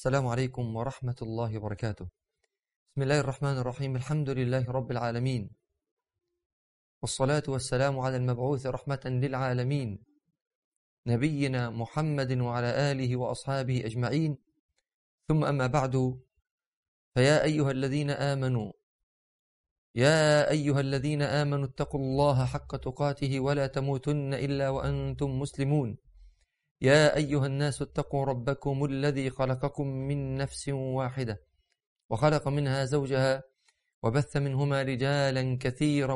السلام عليكم ورحمة الله وبركاته بسم الله الرحمن الرحيم الحمد لله رب العالمين والصلاة والسلام على المبعوث رحمة للعالمين نبينا محمد وعلى آله وأصحابه أجمعين ثم أما بعد فيا أيها الذين آمنوا يا أيها الذين آمنوا اتقوا الله حق تقاته ولا تموتن إلا وأنتم مسلمون يا أيها الناس اتقوا ربكم الذي خلقكم من نفس واحدة وخلق منها زوجها وبث منهما رجالا كثيرا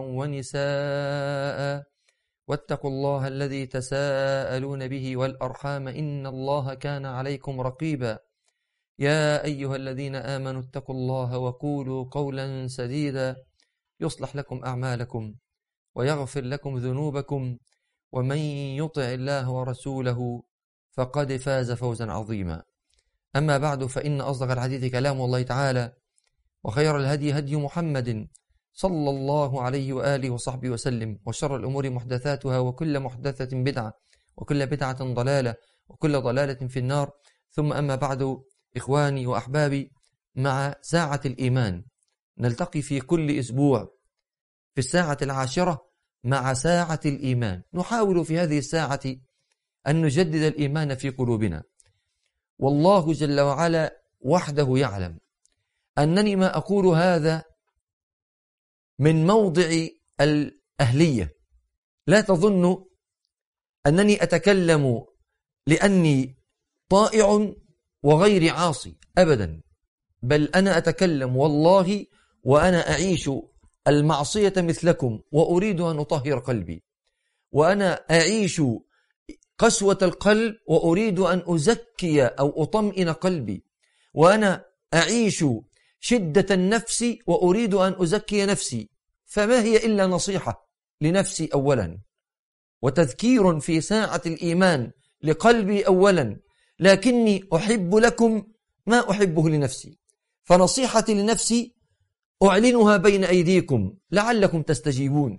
ونساء واتقوا الله الذي تساءلون به والأرحام إن الله كان عليكم رقيبا يا أيها الذين آمنوا اتقوا الله وقولوا قولا سديدا يصلح لكم أعمالكم ويغفر لكم ذنوبكم ومن يطع الله ورسوله فقد فاز فوزا عظيما أما بعد فإن أصدق الحديث كلام الله تعالى وخير الهدي هدي محمد صلى الله عليه وآله وصحبه وسلم وشر الأمور محدثاتها وكل محدثة بدعة وكل بدعة ضلالة وكل ضلالة في النار ثم أما بعد إخواني وأحبابي مع ساعة الإيمان نلتقي في كل أسبوع في الساعة العاشرة مع ساعة الإيمان نحاول في هذه الساعة أن نجدد الإيمان في قلوبنا والله جل وعلا وحده يعلم أنني ما أقول هذا من موضع الأهلية لا تظن أنني أتكلم لأني طائع وغير عاصي أبدا بل أنا أتكلم والله وأنا أعيش المعصية مثلكم وأريد أن أطهر قلبي وأنا أعيش قسوة القلب وأريد أن أزكي أو أطمئن قلبي وأنا أعيش شدة النفس وأريد أن أزكي نفسي فما هي إلا نصيحة لنفسي أولا وتذكير في ساعة الإيمان لقلبي أولا لكني أحب لكم ما أحبه لنفسي فنصيحتي لنفسي أعلنها بين أيديكم لعلكم تستجيبون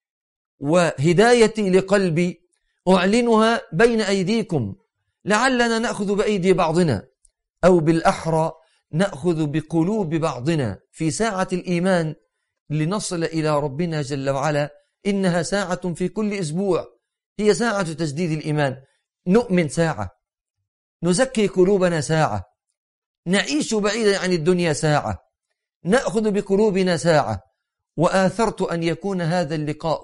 وهدايتي لقلبي أعلنها بين أيديكم لعلنا نأخذ بأيدي بعضنا أو بالأحرى نأخذ بقلوب بعضنا في ساعة الإيمان لنصل إلى ربنا جل وعلا إنها ساعة في كل أسبوع هي ساعة تجديد الإيمان نؤمن ساعة نزكي قلوبنا ساعة نعيش بعيدا عن الدنيا ساعة نأخذ بقلوبنا ساعة وآثرت أن يكون هذا اللقاء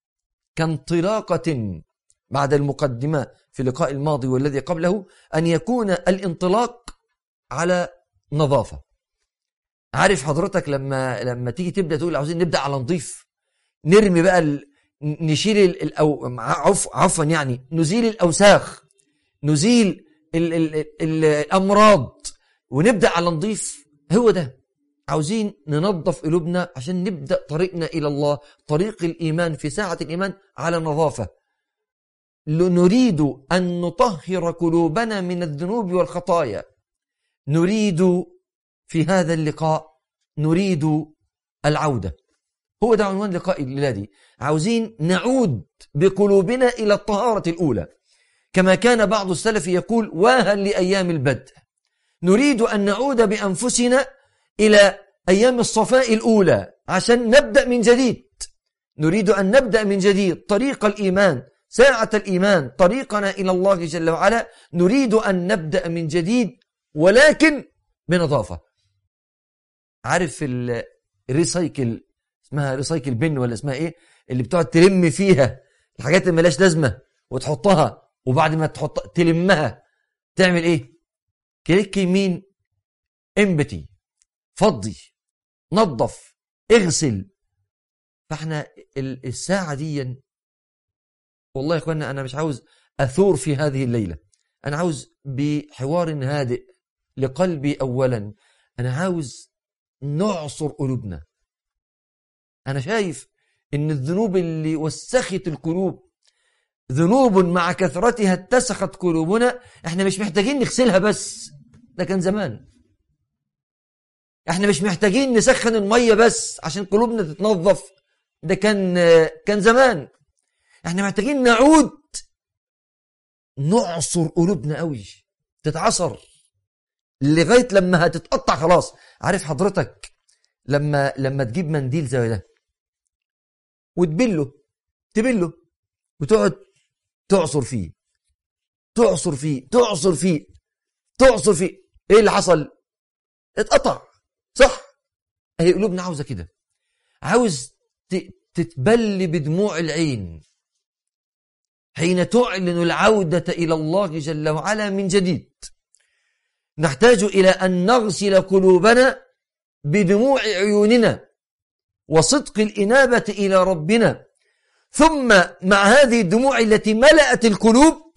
كانطلاقة بعد المقدمة في اللقاء الماضي والذي قبله أن يكون الانطلاق على نظافة عارف حضرتك لما لما تيجي تبدأ تقول عاوزين نبدأ على نظيف نرمي بقى ال... نشيل ال... أو عف... عفوا يعني نزيل الأوساخ نزيل ال... ال... ال... الأمراض ونبدأ على نظيف هو ده عاوزين ننظف قلوبنا عشان نبدأ طريقنا إلى الله طريق الإيمان في ساعة الإيمان على نظافة نريد أن نطهر قلوبنا من الذنوب والخطايا نريد في هذا اللقاء نريد العودة هو ده عنوان لقاء الليلة عاوزين نعود بقلوبنا إلى الطهارة الأولى كما كان بعض السلف يقول واها لأيام البدء نريد أن نعود بأنفسنا إلى أيام الصفاء الأولى عشان نبدأ من جديد نريد أن نبدأ من جديد طريق الإيمان ساعة الإيمان طريقنا إلى الله جل وعلا نريد أن نبدأ من جديد ولكن بنظافة عارف الريسايكل اسمها ريسايكل بن ولا اسمها ايه اللي بتقعد تلم فيها الحاجات اللي ملاش لازمة وتحطها وبعد ما تحط تلمها تعمل ايه كليك يمين امبتي فضي نظف اغسل فاحنا الساعة دي والله يا اخوانا انا مش عاوز اثور في هذه الليلة انا عاوز بحوار هادئ لقلبي اولا انا عاوز نعصر قلوبنا انا شايف ان الذنوب اللي وسخت القلوب ذنوب مع كثرتها اتسخت قلوبنا احنا مش محتاجين نغسلها بس ده كان زمان احنا مش محتاجين نسخن المية بس عشان قلوبنا تتنظف ده كان كان زمان احنا محتاجين نعود نعصر قلوبنا قوي تتعصر لغايه لما هتتقطع خلاص عارف حضرتك لما لما تجيب منديل زي ده وتبله تبله وتقعد تعصر فيه تعصر فيه تعصر فيه تعصر فيه ايه اللي حصل اتقطع صح اهي قلوبنا عاوزه كده عاوز ت- تتبل بدموع العين حين تعلن العودة إلى الله جل وعلا من جديد نحتاج إلى أن نغسل قلوبنا بدموع عيوننا وصدق الإنابة إلى ربنا ثم مع هذه الدموع التي ملأت القلوب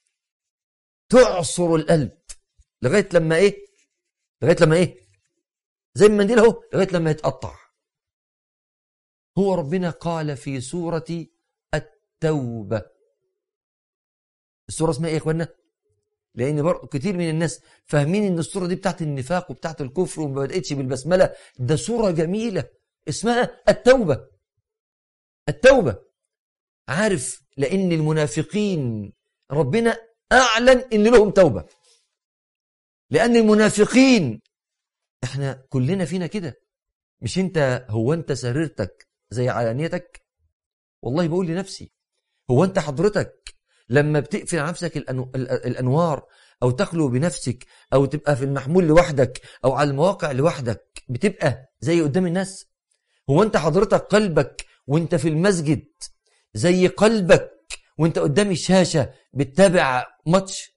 تعصر القلب لغاية لما إيه لغاية لما إيه زي المنديل اهو لغاية لما يتقطع هو ربنا قال في سورة التوبة السورة اسمها ايه يا اخوانا لان برضه كتير من الناس فاهمين ان السورة دي بتاعت النفاق وبتاعت الكفر وما بدأتش بالبسملة ده سورة جميلة اسمها التوبة التوبة عارف لان المنافقين ربنا اعلن ان لهم توبة لان المنافقين احنا كلنا فينا كده مش انت هو انت سريرتك زي علانيتك والله بقول لنفسي هو انت حضرتك لما بتقفل على نفسك الأنو... ال- الانوار او تخلو بنفسك او تبقى في المحمول لوحدك او على المواقع لوحدك بتبقى زي قدام الناس هو انت حضرتك قلبك وانت في المسجد زي قلبك وانت قدام الشاشة بتتابع ماتش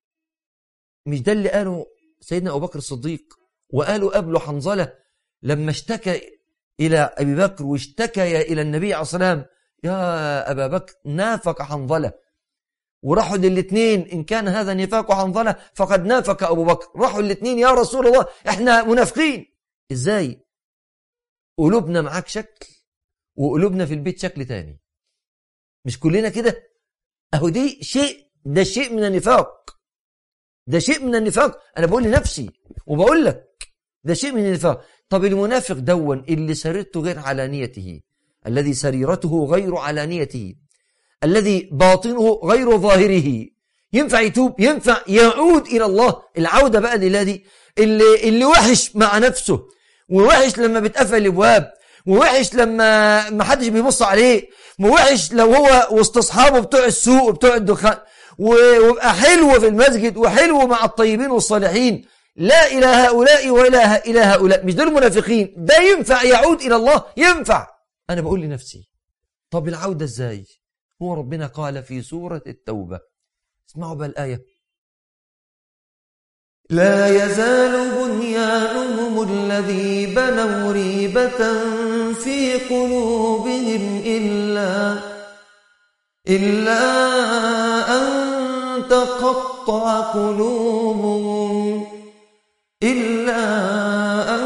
مش ده اللي قاله سيدنا أبو بكر الصديق وقالوا قبله حنظلة لما اشتكى إلى أبي بكر واشتكى إلى النبي عليه الصلاة والسلام يا أبا بكر نافق حنظلة وراحوا للاثنين إن كان هذا نفاق حنظلة فقد نافق أبو بكر راحوا الاثنين يا رسول الله إحنا منافقين إزاي قلوبنا معاك شكل وقلوبنا في البيت شكل تاني مش كلنا كده أهو دي شيء ده شيء من النفاق ده شيء من النفاق أنا بقول لنفسي وبقول لك ده شيء من النفاق طب المنافق دون اللي سريرته غير علانيته الذي سريرته غير علانيته الذي باطنه غير ظاهره ينفع يتوب ينفع يعود إلى الله العودة بقى لله دي اللي, اللي وحش مع نفسه ووحش لما بتقفل الابواب ووحش لما ما حدش بيبص عليه ووحش لو هو وسط اصحابه بتوع السوق وبتوع الدخان ويبقى حلو في المسجد وحلو مع الطيبين والصالحين لا إلى هؤلاء ولا إلى هؤلاء مش دول المنافقين ده ينفع يعود إلى الله ينفع أنا بقول لنفسي طب العودة إزاي هو ربنا قال في سورة التوبة اسمعوا بقى الآية لا يزال بنيانهم الذي بنوا ريبة في قلوبهم إلا إلا أن تقطع قلوبهم إلا أن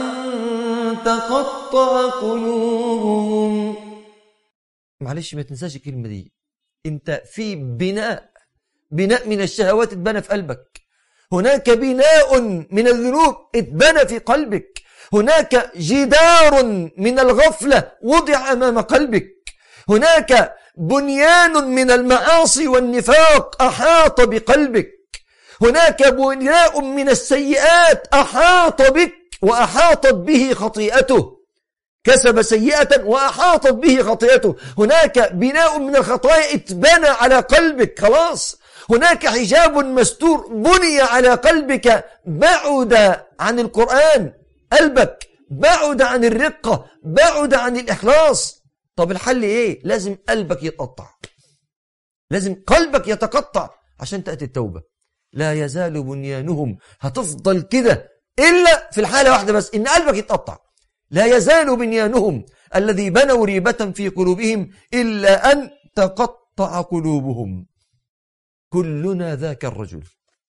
تقطع قلوبهم معلش ما تنساش الكلمة دي انت في بناء بناء من الشهوات اتبنى في قلبك هناك بناء من الذنوب اتبنى في قلبك هناك جدار من الغفلة وضع أمام قلبك هناك بنيان من المعاصي والنفاق أحاط بقلبك هناك بناء من السيئات أحاط بك وأحاطت به خطيئته كسب سيئة وأحاطت به خطيئته هناك بناء من الخطايا اتبنى على قلبك خلاص هناك حجاب مستور بني على قلبك بعد عن القرآن قلبك بعد عن الرقة بعد عن الإخلاص طب الحل إيه لازم قلبك يتقطع لازم قلبك يتقطع عشان تأتي التوبة لا يزال بنيانهم هتفضل كده إلا في الحالة واحدة بس إن قلبك يتقطع لا يزال بنيانهم الذي بنوا ريبة في قلوبهم إلا أن تقطع قلوبهم كلنا ذاك الرجل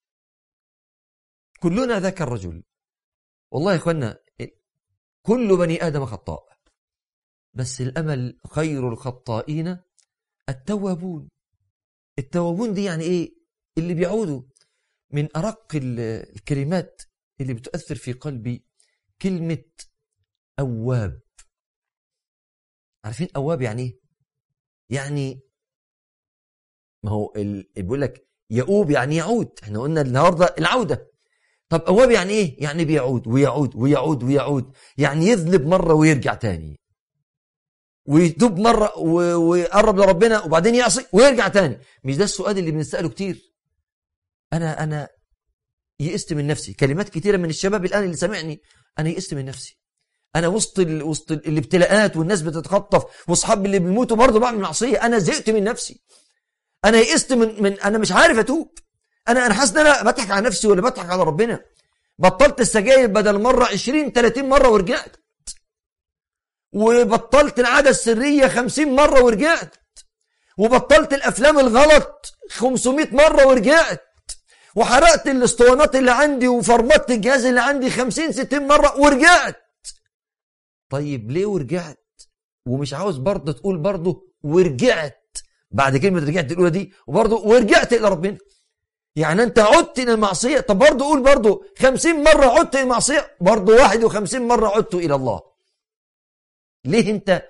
كلنا ذاك الرجل والله يا إخوانا كل بني آدم خطاء بس الأمل خير الخطائين التوابون التوابون دي يعني إيه اللي بيعودوا من أرق الكلمات اللي بتؤثر في قلبي كلمة أواب عارفين أواب يعني إيه؟ يعني ما هو ال... بيقول لك يؤوب يعني يعود احنا قلنا النهارده العودة طب أواب يعني إيه؟ يعني بيعود ويعود ويعود ويعود يعني يذنب مرة ويرجع تاني ويتوب مرة ويقرب لربنا وبعدين يعصي ويرجع تاني مش ده السؤال اللي بنسأله كتير أنا أنا يئست من نفسي كلمات كتيرة من الشباب الآن اللي سمعني أنا يئست من نفسي أنا وسط ال... وسط الابتلاءات والناس بتتخطف واصحابي اللي بيموتوا برضه بعمل معصية أنا زهقت من نفسي أنا يئست من من أنا مش عارف أتوب أنا أنا حاسس إن أنا بضحك على نفسي ولا بضحك على ربنا بطلت السجاير بدل مرة 20 30 مرة ورجعت وبطلت العادة السرية 50 مرة ورجعت وبطلت الأفلام الغلط 500 مرة ورجعت وحرقت الاسطوانات اللي عندي وفرمطت الجهاز اللي عندي 50 60 مرة ورجعت طيب ليه ورجعت ومش عاوز برضه تقول برضه ورجعت بعد كلمة رجعت الأولى دي وبرضه ورجعت إلى ربنا يعني أنت عدت إلى المعصية طب برضه قول برضه 50 مرة عدت إلى المعصية برضه 51 مرة عدت إلى الله ليه أنت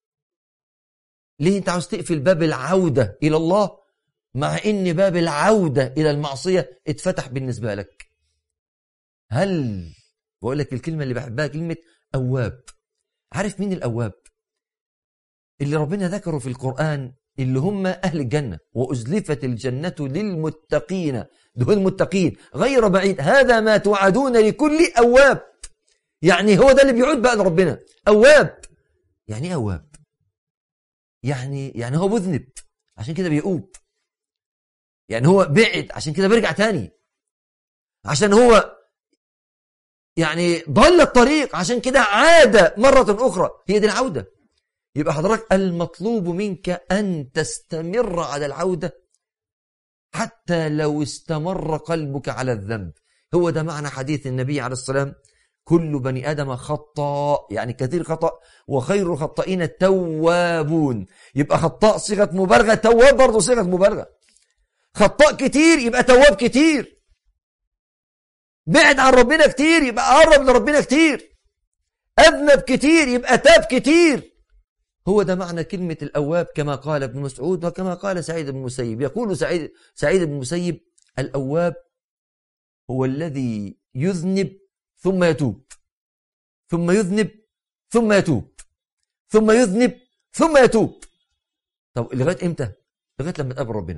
ليه أنت عاوز تقفل باب العودة إلى الله مع ان باب العودة الى المعصية اتفتح بالنسبة لك هل بقول لك الكلمة اللي بحبها كلمة أواب عارف مين الأواب اللي ربنا ذكره في القرآن اللي هم أهل الجنة وأزلفت الجنة للمتقين دول المتقين غير بعيد هذا ما توعدون لكل أواب يعني هو ده اللي بيعود بقى لربنا أواب يعني ايه أواب يعني يعني هو مذنب عشان كده بيؤوب يعني هو بعد عشان كده بيرجع تاني عشان هو يعني ضل الطريق عشان كده عاد مرة أخرى هي دي العودة يبقى حضرتك المطلوب منك أن تستمر على العودة حتى لو استمر قلبك على الذنب هو ده معنى حديث النبي عليه السلام كل بني آدم خطاء يعني كثير خطأ وخير الخطائين التوابون يبقى خطاء صيغة مبالغة تواب برضه صيغة مبالغة خطاء كتير يبقى تواب كتير بعد عن ربنا كتير يبقى قرب لربنا كتير أذنب كتير يبقى تاب كتير هو ده معنى كلمة الأواب كما قال ابن مسعود وكما قال سعيد بن المسيب يقول سعيد, سعيد بن المسيب الأواب هو الذي يذنب ثم يتوب ثم يذنب ثم يتوب ثم يذنب ثم يتوب طب لغاية امتى لغاية لما تقابل ربنا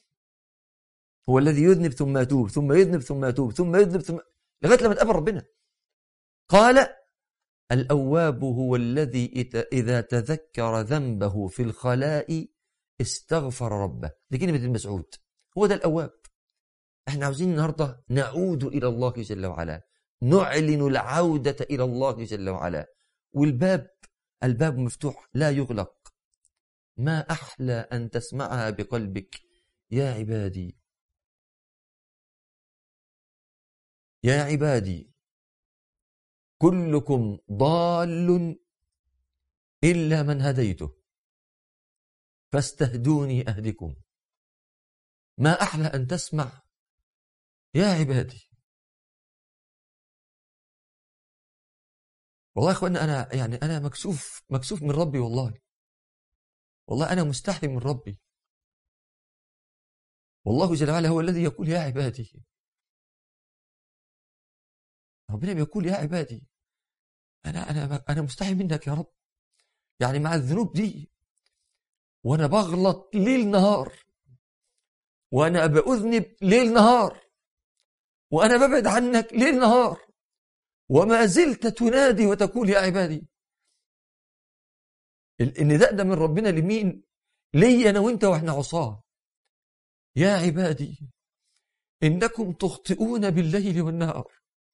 هو الذي يذنب ثم يتوب ثم يذنب ثم يتوب ثم يذنب ثم لغايه لما تقابل ربنا قال الأواب هو الذي إذا تذكر ذنبه في الخلاء استغفر ربه دي كلمة المسعود هو ده الأواب احنا عاوزين النهاردة نعود إلى الله جل وعلا نعلن العودة إلى الله جل وعلا والباب الباب مفتوح لا يغلق ما أحلى أن تسمعها بقلبك يا عبادي يا عبادي كلكم ضال إلا من هديته فاستهدوني أهدكم ما أحلى أن تسمع يا عبادي والله يا اخوانا انا يعني انا مكسوف مكسوف من ربي والله والله انا مستحي من ربي والله جل وعلا هو الذي يقول يا عبادي ربنا بيقول يا عبادي انا انا انا مستحي منك يا رب يعني مع الذنوب دي وانا بغلط ليل نهار وانا باذنب ليل نهار وانا ببعد عنك ليل نهار وما زلت تنادي وتقول يا عبادي النداء ده من ربنا لمين لي انا وانت واحنا عصاه يا عبادي انكم تخطئون بالليل والنهار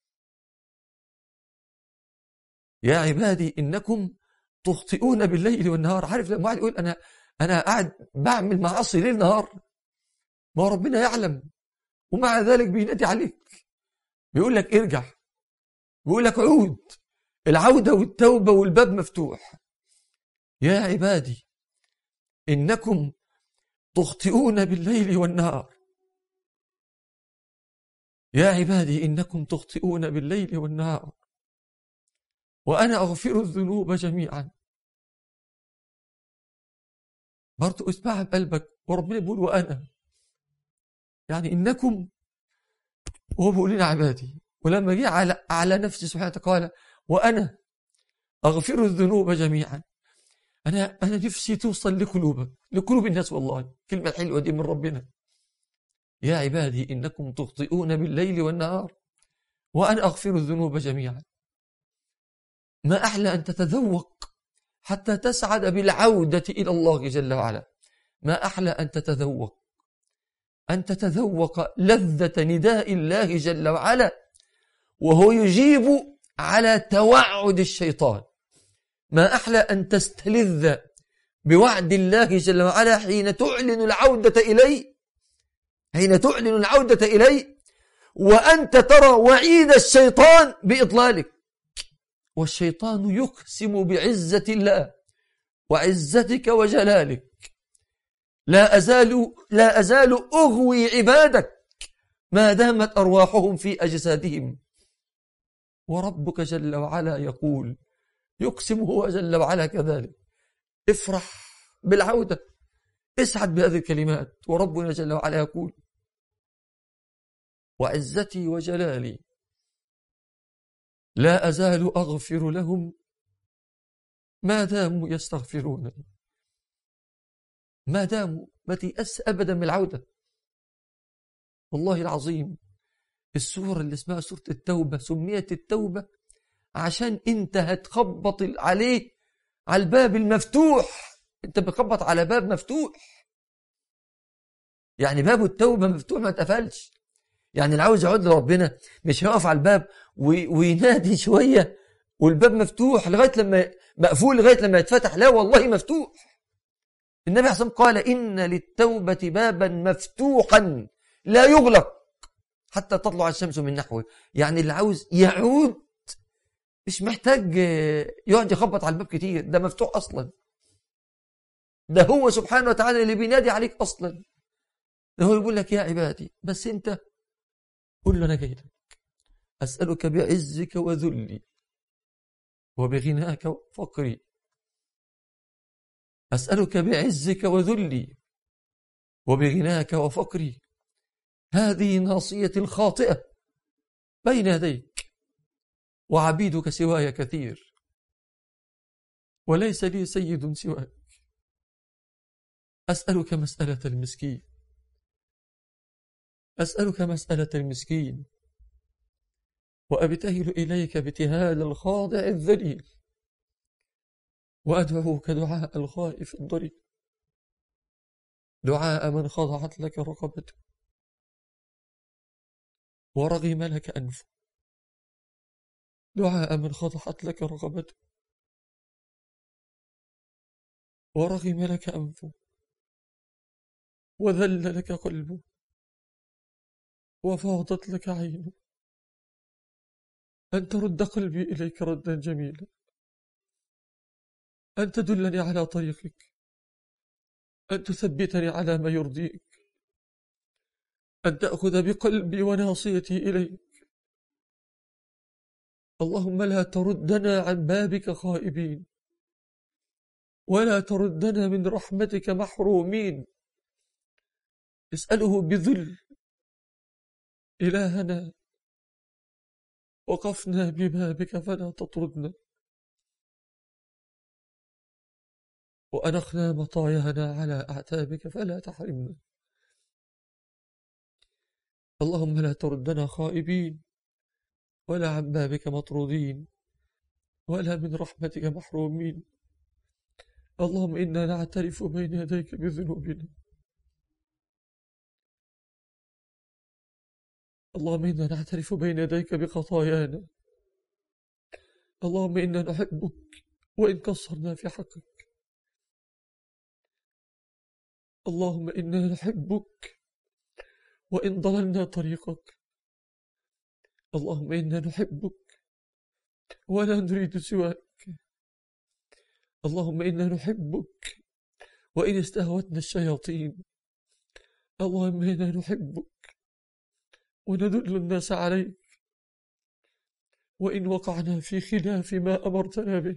يا عبادي إنكم تخطئون بالليل والنهار عارف لما واحد يقول أنا أنا قاعد بعمل معاصي ليل نهار ما ربنا يعلم ومع ذلك بينادي عليك بيقول لك ارجع بيقول لك عود العودة والتوبة والباب مفتوح يا عبادي إنكم تخطئون بالليل والنهار يا عبادي إنكم تخطئون بالليل والنهار وأنا أغفر الذنوب جميعا برضو اسمعها بقلبك وربنا بيقول وأنا يعني إنكم وهو بيقول لنا عبادي ولما جه على, على نفسه سبحانه قال وأنا أغفر الذنوب جميعا أنا أنا نفسي توصل لقلوبك لقلوب الناس والله كلمة الحلوة دي من ربنا يا عبادي إنكم تخطئون بالليل والنهار وأنا أغفر الذنوب جميعا ما أحلى أن تتذوق حتى تسعد بالعودة إلى الله جل وعلا ما أحلى أن تتذوق أن تتذوق لذة نداء الله جل وعلا وهو يجيب على توعد الشيطان ما أحلى أن تستلذ بوعد الله جل وعلا حين تعلن العودة إليه حين تعلن العودة إليه وأنت ترى وعيد الشيطان بإضلالك والشيطان يقسم بعزة الله وعزتك وجلالك لا أزال لا أزال أغوي عبادك ما دامت أرواحهم في أجسادهم وربك جل وعلا يقول يقسم هو جل وعلا كذلك افرح بالعودة اسعد بهذه الكلمات وربنا جل وعلا يقول وعزتي وجلالي لا أزال أغفر لهم ما داموا يستغفرونني ما داموا ما تيأس أبدا من العودة والله العظيم السورة اللي اسمها سورة التوبة سميت التوبة عشان انت هتخبط عليه على الباب المفتوح انت بتخبط على باب مفتوح يعني باب التوبة مفتوح ما اتقفلش يعني اللي عاوز يعود لربنا مش هيقف على الباب وينادي شوية والباب مفتوح لغاية لما مقفول لغاية لما يتفتح لا والله مفتوح النبي عليه قال إن للتوبة بابا مفتوحا لا يغلق حتى تطلع الشمس من نحوه يعني اللي عاوز يعود مش محتاج يقعد يخبط على الباب كتير ده مفتوح أصلا ده هو سبحانه وتعالى اللي بينادي عليك أصلا ده هو يقول لك يا عبادي بس أنت قل له أنا جاي لك أسألك بعزك وذلي وبغناك وفقري أسألك بعزك وذلي وبغناك وفقري هذه ناصية الخاطئة بين يديك وعبيدك سواي كثير وليس لي سيد سواك أسألك مسألة المسكين أسألك مسألة المسكين وأبتهل إليك ابتهال الخاضع الذليل وأدعوك دعاء الخائف الضرير دعاء من خضعت لك رقبته ورغم لك أنفه دعاء من خضعت لك رقبته ورغم لك أنفه وذل لك قلبه وفاضت لك عينه أن ترد قلبي إليك ردا جميلا أن تدلني على طريقك أن تثبتني على ما يرضيك أن تأخذ بقلبي وناصيتي إليك اللهم لا تردنا عن بابك خائبين ولا تردنا من رحمتك محرومين اسأله بذل إلهنا وقفنا ببابك فلا تطردنا وأنخنا مطايانا على أعتابك فلا تحرمنا اللهم لا تردنا خائبين ولا عن بابك مطرودين ولا من رحمتك محرومين اللهم إنا نعترف بين يديك بذنوبنا اللهم إنا نعترف بين يديك بخطايانا اللهم إنا نحبك وإن قصرنا في حقك اللهم إنا نحبك وإن ضللنا طريقك اللهم إنا نحبك ولا نريد سواك اللهم إنا نحبك وإن استهوتنا الشياطين اللهم إنا نحبك وندل الناس عليك وإن وقعنا في خلاف ما أمرتنا به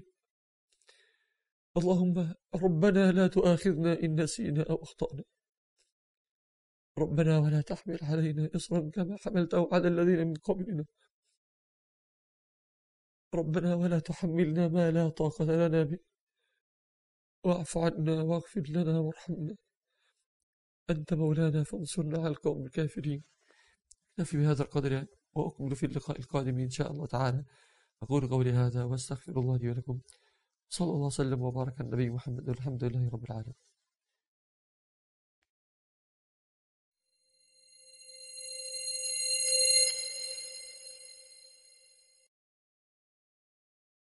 اللهم ربنا لا تؤاخذنا إن نسينا أو أخطأنا ربنا ولا تحمل علينا إصرا كما حملته على الذين من قبلنا ربنا ولا تحملنا ما لا طاقة لنا به واعف عنا واغفر لنا وارحمنا أنت مولانا فانصرنا على القوم الكافرين نفي بهذا القدر وأكمل في اللقاء القادم إن شاء الله تعالى أقول قولي هذا واستغفر الله لي ولكم صلى الله وسلم وبارك على النبي محمد والحمد لله رب العالمين